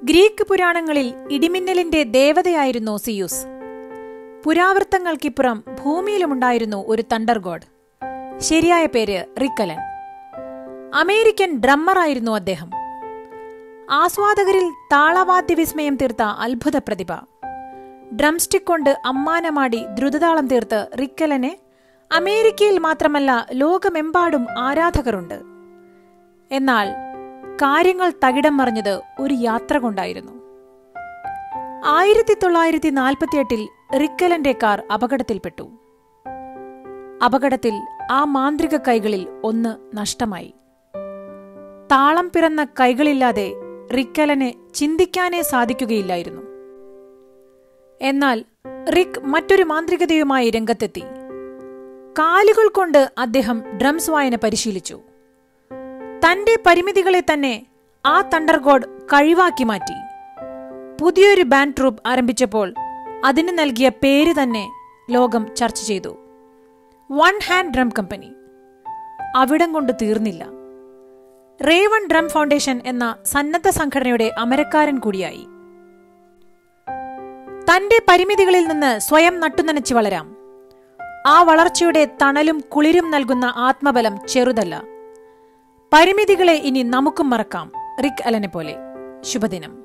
Greek പുരാണങ്ങളിൽ ഇടിമിന്നലിന്റെ ദേവതയായിരുന്നു Zeus പുരാവൃത്തങ്ങൾക്കിപ്പുറം ഭൂമിയിലുമുണ്ടായിരുന്നു ഒരു thunder God ശരിയായ പേര് റിക്കലൻ അമേരിക്കൻ ഡ്രമ്മറായിരുന്നു അദ്ദേഹം ആസ്വാദകരിൽ താളവാദ്യ വിസ്മയം തീർത്ത അത്ഭുത പ്രതിഭ ഡ്രംസ്റ്റിക് കൊണ്ട് അമ്മാനമാടി ദ്രുതതാളം തീർത്ത് റിക്കലനെ അമേരിക്കയിൽ മാത്രമല്ല ലോകമെമ്പാടും ആരാധകരുണ്ട് എന്നാൽ കാര്യങ്ങൾ തകിടം മറിഞ്ഞത് ഒരു യാത്ര കൊണ്ടായിരുന്നു ആയിരത്തി തൊള്ളായിരത്തി നാൽപ്പത്തിയെട്ടിൽ റിക്കലന്റെ കാർ അപകടത്തിൽപ്പെട്ടു അപകടത്തിൽ ആ മാന്ത്രിക കൈകളിൽ ഒന്ന് നഷ്ടമായി താളം പിറന്ന കൈകളില്ലാതെ റിക്കലന് ചിന്തിക്കാനേ സാധിക്കുകയില്ലായിരുന്നു എന്നാൽ റിക് മറ്റൊരു മാന്ത്രികതയുമായി രംഗത്തെത്തി കാലുകൾ കൊണ്ട് അദ്ദേഹം ഡ്രംസ് വായന പരിശീലിച്ചു തന്റെ പരിമിതികളെ തന്നെ ആ തണ്ടർഗോഡ് കഴിവാക്കി മാറ്റി പുതിയൊരു ബാൻഡ് ട്രൂപ്പ് ആരംഭിച്ചപ്പോൾ അതിന് നൽകിയ പേര് തന്നെ ലോകം ചർച്ച ചെയ്തു വൺ ഹാൻഡ് ഡ്രം കമ്പനി അവിടം കൊണ്ട് തീർന്നില്ല റേവൺ ഡ്രം ഫൗണ്ടേഷൻ എന്ന സന്നദ്ധ സംഘടനയുടെ അമരക്കാരൻ കൂടിയായി തന്റെ പരിമിതികളിൽ നിന്ന് സ്വയം നട്ടുനനച്ച് വളരാം ആ വളർച്ചയുടെ തണലും കുളിരും നൽകുന്ന ആത്മബലം ചെറുതല്ല പരിമിതികളെ ഇനി നമുക്കും മറക്കാം റിക് അലനെ പോലെ ശുഭദിനം